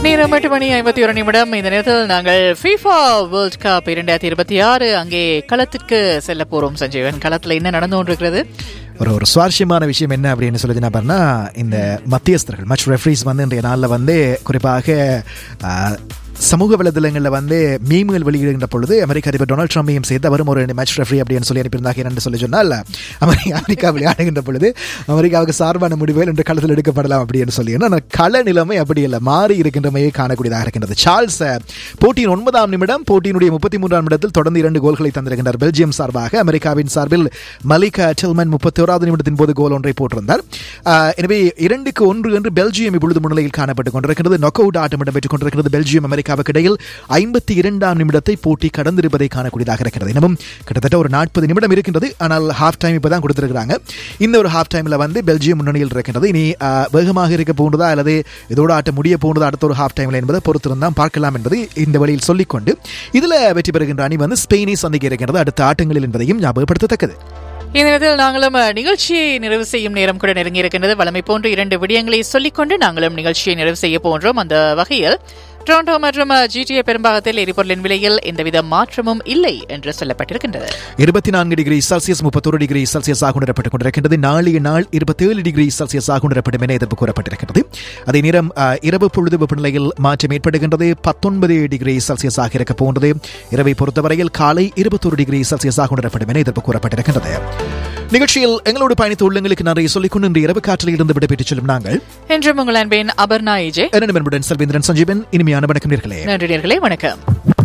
நேரம் எட்டு மணி ஐம்பத்தி ஒரு நிமிடம் இந்த நேரத்தில் நாங்கள் FIFA வேர்ல்ட் கப் இரண்டாயிரத்தி இருபத்தி ஆறு அங்கே களத்திற்கு செல்ல போறோம் சஞ்சீவன் களத்துல என்ன நடந்து கொண்டிருக்கிறது ஒரு ஒரு சுவாரஸ்யமான விஷயம் என்ன அப்படின்னு சொல்லி என்ன பண்ணா இந்த மத்தியஸ்தர்கள் மச் ரெஃப்ரீஸ் வந்து இன்றைய நாளில் வந்து குறிப்பாக ஆ, சமூக வலைதளங்களில் வந்து மீம்கள் வெளியிடுகின்ற பொழுது அமெரிக்க அதிபர் டொனால்ட் ட்ரம்பையும் சேர்த்து அவரும் ஒரு மேட்ச் ரெஃப்ரி அப்படின்னு சொல்லி அனுப்பியிருந்தாங்க என்று சொல்லி சொன்னால் அமெரிக்கா அமெரிக்கா விளையாடுகின்ற பொழுது அமெரிக்காவுக்கு சார்பான முடிவுகள் இன்று களத்தில் எடுக்கப்படலாம் அப்படின்னு சொல்லி ஏன்னா அந்த கள நிலைமை அப்படி இல்லை மாறி இருக்கின்றமையை காணக்கூடியதாக இருக்கின்றது சார்ல்ஸ் போட்டியின் ஒன்பதாம் நிமிடம் போட்டியினுடைய முப்பத்தி மூன்றாம் நிமிடத்தில் தொடர்ந்து இரண்டு கோல்களை தந்திருக்கின்றார் பெல்ஜியம் சார்பாக அமெரிக்காவின் சார்பில் மலிகா டில்மன் முப்பத்தி ஓராவது நிமிடத்தின் போது கோல் ஒன்றை போட்டிருந்தார் ஆஹ் எனவே இரண்டுக்கு ஒன்று என்று பெல்ஜியம் இப்பொழுது முன்னிலையில் காணப்பட்டுக் கொண்டிருக்கிறது நொக் அவுட் ஆட்டம் இடம்பெற்றுக் கொண்டிருக்கிறது பெல்ஜியம் அமெரிக்காவுக்கு இடையில் ஐம்பத்தி இரண்டாம் நிமிடத்தை போட்டி கடந்திருப்பதை காணக்கூடியதாக இருக்கிறது இன்னமும் கிட்டத்தட்ட ஒரு நாற்பது நிமிடம் இருக்கின்றது ஆனால் ஹாஃப் டைம் இப்பதான் கொடுத்திருக்கிறாங்க இந்த ஒரு ஹாஃப் டைம்ல வந்து பெல்ஜியம் முன்னணியில் இருக்கின்றது இனி ஆஹ், வேகமாக இருக்க போன்றதா அல்லது இதோட ஆட்டம் முடிய போன்றதா அடுத்த ஒரு ஹாஃப் டைம்ல என்பதை பொறுத்திருந்தான் பார்க்கலாம் என்பது இந்த வழியில் சொல்லிக்கொண்டு இதுல வெற்றி பெறுகின்ற அணி வந்து ஸ்பெயினை சந்திக்க இருக்கின்றது அடுத்த ஆட்டங்களில் என்பதையும் ஞாபகப்படுத்தத்தக்கது இந்த நேரத்தில் நாங்களும் அஹ், நிகழ்ச்சியை நிறைவு செய்யும் நேரம் கூட நெருங்கி இருக்கின்றது வளமை போன்று இரண்டு விடயங்களை சொல்லிக்கொண்டு நாங்களும் நிகழ்ச்சியை நிறைவு செய்ய போன்றோம் அந்த வகையில் டொரண்டோ மற்றும் ஜிடிஏ பெரும்பாகத்தில் எரிபொருளின் விலையில் எந்தவித மாற்றமும் இல்லை என்று சொல்லப்பட்டிருக்கின்றது இருபத்தி நான்கு டிகிரி செல்சியஸ் முப்பத்தொரு டிகிரி செல்சியஸ் ஆக உணரப்பட்டுக் கொண்டிருக்கின்றது நாளைய நாள் இருபத்தேழு டிகிரி செல்சியஸ் ஆக உணரப்படும் என எதிர்ப்பு கூறப்பட்டிருக்கிறது அதே நேரம் அஹ், இரவு பொழுது வெப்பநிலையில் மாற்றம் ஏற்படுகின்றது பத்தொன்பது டிகிரி செல்சியஸ் ஆக இருக்க போன்றது இரவை பொறுத்தவரையில் காலை இருபத்தொரு டிகிரி செல்சியஸ் ஆக உணரப்படும் என எதிர்ப்பு கூறப்பட்டிருக்கின்றது நிகழ்ச்சியில் எங்களோடு பயணித்த உள்ளங்களுக்கு நிறைய சொல்லிக்கொண்டு இன்று இரவு காற்றில் இருந்து விடைபெற்றுச் செல்லும் நாங்கள் என்றும் உங்கள் அன்பின் அபர்ணா ஏஜே என்னிடம் என்புடன் செல்வேந்திரன் சஞ்சீவன் இனிமையான வணக்கம் நேர்களே நன்றி நேர்களே வணக்கம்